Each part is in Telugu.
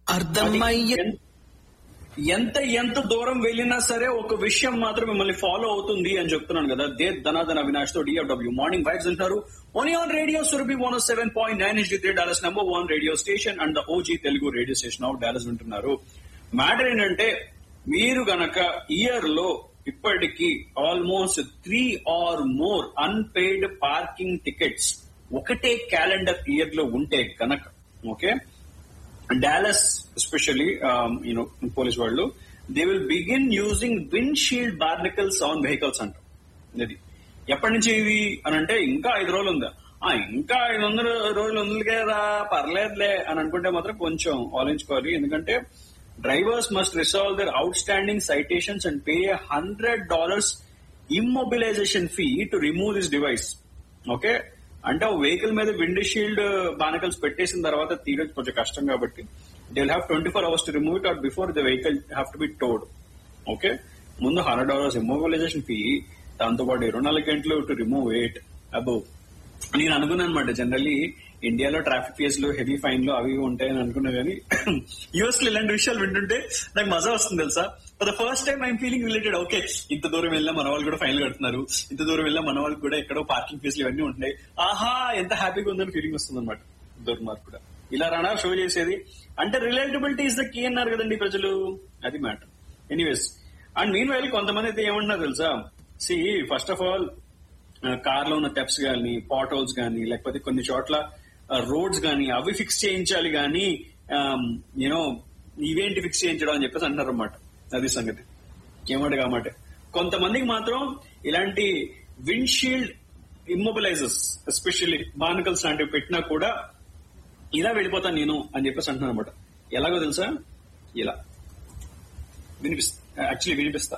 అర్థమయ్యే ఎన్- ఎంత ఎంత దూరం వెళ్ళినా సరే ఒక విషయం మాత్రం మిమ్మల్ని ఫాలో అవుతుంది అని చెప్తున్నాను కదా దే ధనాధన అవినాష్ తో డిఎఫ్డబ్ల్యూ మార్నింగ్ వైబ్స్ అంటారు only on radio Surabhi one seven point nine H three Dallas number one radio station and the OG Telugu radio station of Dallas వింటున్నారు మ్యాటర్ ఏంటంటే మీరు గనక ఇయర్ లో ఇప్పటికి almost three or more unpaid parking tickets ఒకటే క్యాలెండర్ ఇయర్ లో ఉంటే గనక okay Dallas especially you know police వాళ్ళు they will begin using windshield barnacles on vehicles అంట ఇది ఎప్పటి నుంచి ఇది అని అంటే ఇంకా ఐదు రోజులు ఉందా ఆ ఇంకా ఐదు వందల రోజులు ఉంది కదా పర్లేదులే అని అనుకుంటే మాత్రం కొంచెం ఆలోచించుకోవాలి ఎందుకంటే drivers must resolve their outstanding citations and pay hundred dollars immobilisation fee to remove this device okay అంటే ఆ వెహికల్ మీద విండ్ షీల్డ్ బానకల్స్ పెట్టేసిన తర్వాత తీయడం కొంచెం కష్టం కాబట్టి they will have twenty four hours to remove it or before the vehicle have to be towed okay ముందు హండ్రెడ్ డాలర్స్ ఇమ్మొబిలైజేషన్ ఫీ దాంతో పాటు ఇరవై నాలుగు గంటలు టు రిమూవ్ ఇట్ అబో నేను అనుకున్నాను అనమాట జనరల్లీ ఇండియాలో ట్రాఫిక్ కేసులు హెవీ ఫైన్లు అవి ఇవి ఉంటాయని అనుకున్నా కానీ యూఎస్ లో ఇలాంటి విషయాలు వింటుంటే నాకు మజా వస్తుంది తెలుసా for the first time I'm feeling related okay ఇంత దూరం వెళ్ళినా మన వాళ్ళు కూడా ఫైన్లు కడుతున్నారు ఇంత దూరం వెళ్ళినా మన వాళ్ళకి కూడా ఎక్కడో పార్కింగ్ ఫీజులు ఇవన్నీ ఉంటున్నాయి ఆహా ఎంత హ్యాపీగా ఉందని ఫీలింగ్ వస్తుంది అనమాట దుర్మార్గ్ కూడా ఇలా రానా షో చేసేది అంటే రిలేటబిలిటీ ఇస్ ద కీ అన్నారు కదండి ప్రజలు అది matter anyways and meanwhile కొంతమంది అయితే ఏమంటున్నారు తెలుసా see first of all car లో ఉన్న టెప్స్ గానీ పాట్ హోల్స్ గానీ లేకపోతే కొన్ని చోట్ల రోడ్స్ గానీ అవి ఫిక్స్ చేయించాలి గానీ యూనో ఇవేంటి ఫిక్స్ చేయించడం అని చెప్పేసి అంటారు అనమాట అది సంగతి ఏమాట కామాట కొంతమందికి మాత్రం ఇలాంటి విండ్షీల్డ్ ఇమ్మొబిలైజర్స్ ఎస్పెషల్లీ బానికల్స్ లాంటివి పెట్టినా కూడా ఇలా వెళ్ళిపోతాను నేను అని చెప్పేసి అంటున్నాను అనమాట ఎలాగో తెలుసా ఇలా వినిపిస్తా యాక్చువల్లీ వినిపిస్తా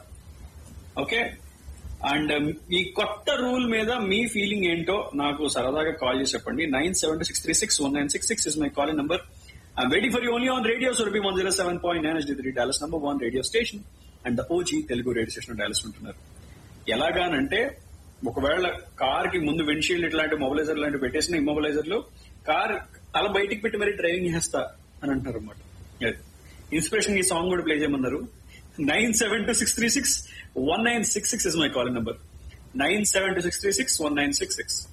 ఓకే అండ్ ఈ కొత్త రూల్ మీద మీ ఫీలింగ్ ఏంటో నాకు సరదాగా కాల్ చేసి చెప్పండి nine seven six three six one nine six six is my call number I'm waiting for you only on radio Surabhi one zero seven point nine S three Dallas number one radio station and the OG Telugu radio station Dallas ఉంటున్నారు ఎలాగానంటే ఒకవేళ కార్ కి ముందు విండ్షీల్డ్ ఇట్లాంటి మొబిలైజర్ లాంటి పెట్టేసిన ఇమ్మొబిలైజర్లు కార్ తల బయటికి పెట్టి మరీ డ్రైవింగ్ చేస్తా అని అంటారు అనమాట ఇన్స్పిరేషన్ ఈ సాంగ్ కూడా ప్లే చేయమన్నారు nine seven two six three six one nine six six is my call number nine seven two six three six one nine six six